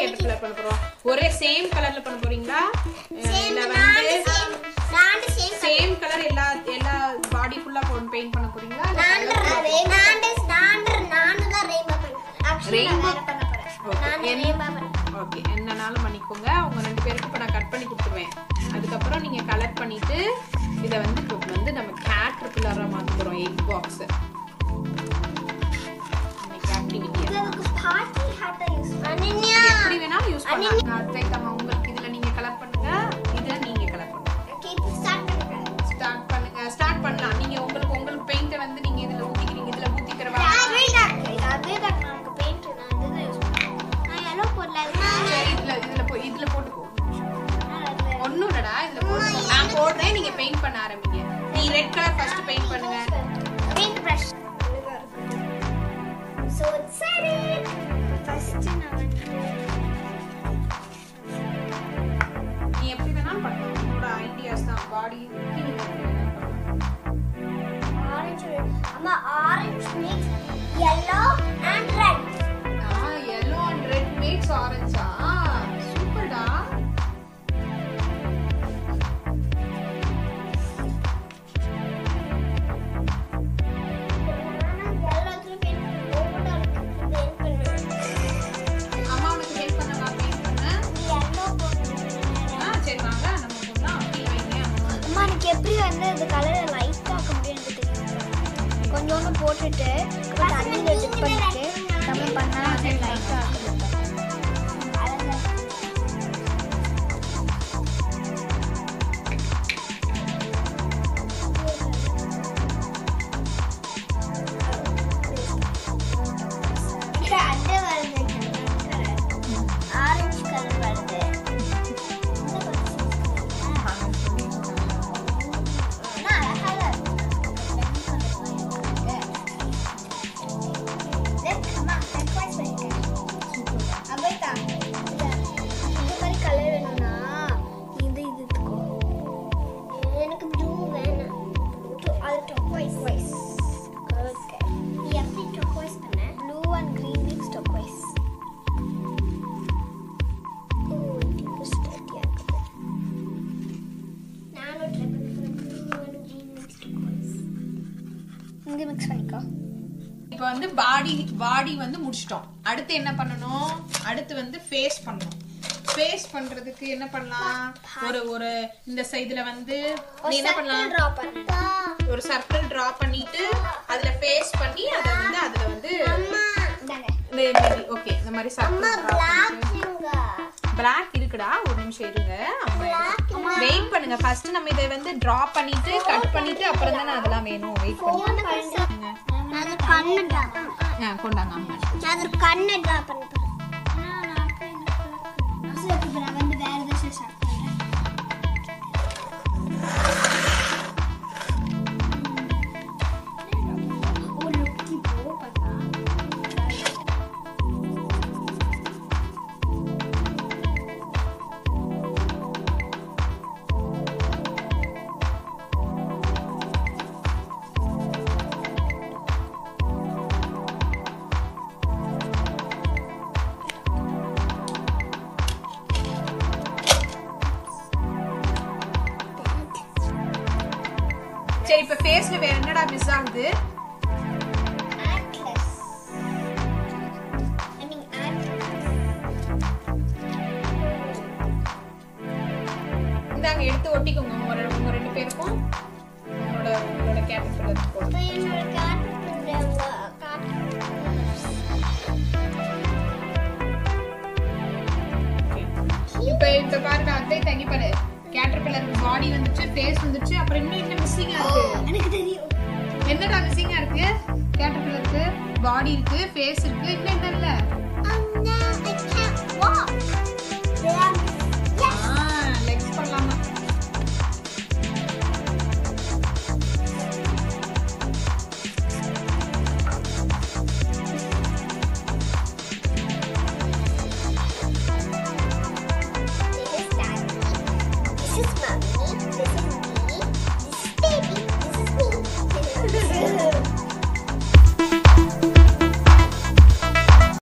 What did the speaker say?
Caterpillar பண்ண போறோம் ஒரே சேம் கலர்ல பண்ண போறீங்களா இல்ல வந்து நாண்டு சேம் சேம் கலர் எல்லா எல்லா பாடி ஃபுல்லா பெயிண்ட் பண்ண போறீங்களா நாண்டு நாண்டு நாண்டு நாண்டு தான் ரெயின்போ பண்ண ஆக்சுவலி நான் Rainbow. வேற பண்ண போறேன் Okay. நாண்டு என்ன- ரெயின்போ பண்ண ஓகே என்னனாலும் பண்ணிக்கோங்க உங்க ரெண்டு பேருக்கு இப்போ நான் கட் பண்ணி கொடுத்துருவேன் அதுக்கப்புறம் நீங்க கலர் பண்ணிட்டு இதை வந்து இப்போ வந்து நம்ம கேட்டர்பில்லரா மாத்த போறோம் எயிட் பாக்ஸ் இன்னைக்கு ஆக்டிவிட்டி இதுக்கு பார்ட்டி ஹாட் யூஸ் அனன்யா எப்படி வேணாலும் யூஸ் பண்ணலாம் நான் அத்தைக்கம்மா உங்களுக்கு இதுல நீங்க கலர் பண்ணுங்க இதுல நீங்க கலர் பண்ணுங்க ஓகே இப்போ ஸ்டார்ட் பண்ணுங்க ஸ்டார்ட் பண்ணுங்க ஸ்டார்ட் பண்ணலாம் நீங்க உங்களுக்கு உங்களுக்கு பெயிண்ட வந்து நீங்க இதுல ஊத்திக்கிறீங்க இதுல ஊத்திக்கிறவா அதே தான் இது அதே தான் நமக்கு பெயிண்ட் நான் அதுதான் யூஸ் பண்ணுவேன் நான் எல்லோ போடல சரி இதுல இதுல போ இதுல போட்டுக்கோ ஒண்ணும் இல்லடா இதுல போட்டுக்கோ நான் போடுறேன் நீங்க பெயிண்ட் பண்ண ஆரம்பிங்க நீ ரெட் கலர் ஃபர்ஸ்ட் பெயிண்ட் பண்ணுங்க பெயிண்ட் பிரஷ் சோ சரி ஃபர்ஸ்ட் நான் வந்து நீ எப்படி வேணாலும் பண்ணலாம் உன்னோட ஐடியாஸ் தான் பாடி ஆரஞ்சு அம்மா orange mix yellow and red yellow and red makes orange ஆ சூப்பர்டா அம்மா உனக்கு ஹெல்ப் பண்ணவா பெயிண்ட் பண்ண ஆ சரி வாங்க நம்ம போடலாம் அப்படி வைங்க அம்மா எனக்கு எப்படி வந்து இந்த கலரை லைட் ஆக்க முடியும் எனக்கு தெரியும் கொஞ்சோண்டு போட்டுட்டு அப்புறம் தண்ணியில் டிப் பண்ணிட்டு நம்ம பண்ணா அது லைட் ஆக்க ஆரஞ்சு கலர் வருது எனக்கு ப்ளூ வேணும் அது டொக்வைஸ் ஓகே எப்படி டொக்வைஸ் பண்ண blue and green mix turquoise இங்க மிக்ஸ் பண்ணிக்கோ இப்போ வந்து பாடி பாடி வந்து முடிச்சிட்டோம் அடுத்து என்ன பண்ணணும் அடுத்து வந்து ஃபேஸ் பண்ணணும் ஃபேஸ் பண்றதுக்கு என்ன பண்ணலாம் ஒரு ஒரு இந்த சைடுல வந்து நீ என்ன பண்ணலாம் டிரா பண்ணா ஒரு சர்க்கிள் டிரா பண்ணிட்டு அதுல ஃபேஸ் பண்ணி அத வந்து அதுல வந்து ஓகே இந்த மாதிரி சர்க்கிள் பிளாக் இருக்குடா ஒரு நிமிஷம் இருங்க வெயிட் பண்ணுங்க ஃபர்ஸ்ட் நம்ம இதை வந்து டிரா பண்ணிட்டு கட் பண்ணிட்டு அப்புறம் தானே அதெல்லாம் வேணும் வெயிட் பண்ணுங்க அது கண்ணு டிரா ஆ, கொண்டாங்க அம்மா அது கண்ணு டிரா பண்ண நான் வந்து வேற ஏதாச்சும் ஸ்டார்ட் பண்றேன் ஒரு லுக்கி போ பண்ணா சரி இப்ப ஃபேஸ்ல வேற என்னடா மிஸ் ஆகுது Atlas. I mean Atlas. இந்தாங்க எடுத்து ஒட்டிக்கோங்க உங்க ரெ- உங்க ரெண்டு பேருக்கும் உங்களோட உங்களோட கேபிட்டல் போடுங்க இப்ப என்னோட காட்டு பிள்ளைங்க காட்டு இப்ப இப்ப பாருங்க அத்தை தங்கி பாரு கேட்டர்பில்லருக்கு பாடி வந்துச்சு ஃபேஸ் வந்துச்சு அப்புறம் இன்னும் என்ன மிஸ்ஸிங்கா இருக்கு எனக்கு தெரியும் என்னடா மிஸ்ஸிங்கா இருக்கு கேட்டர்பில்லருக்கு பாடி இருக்கு ஃபேஸ் இருக்கு இன்னும் என்ன இல்ல And now I can't walk. Then, yes. Legs பண்ணலாமா This is Daddy. This is Mommy.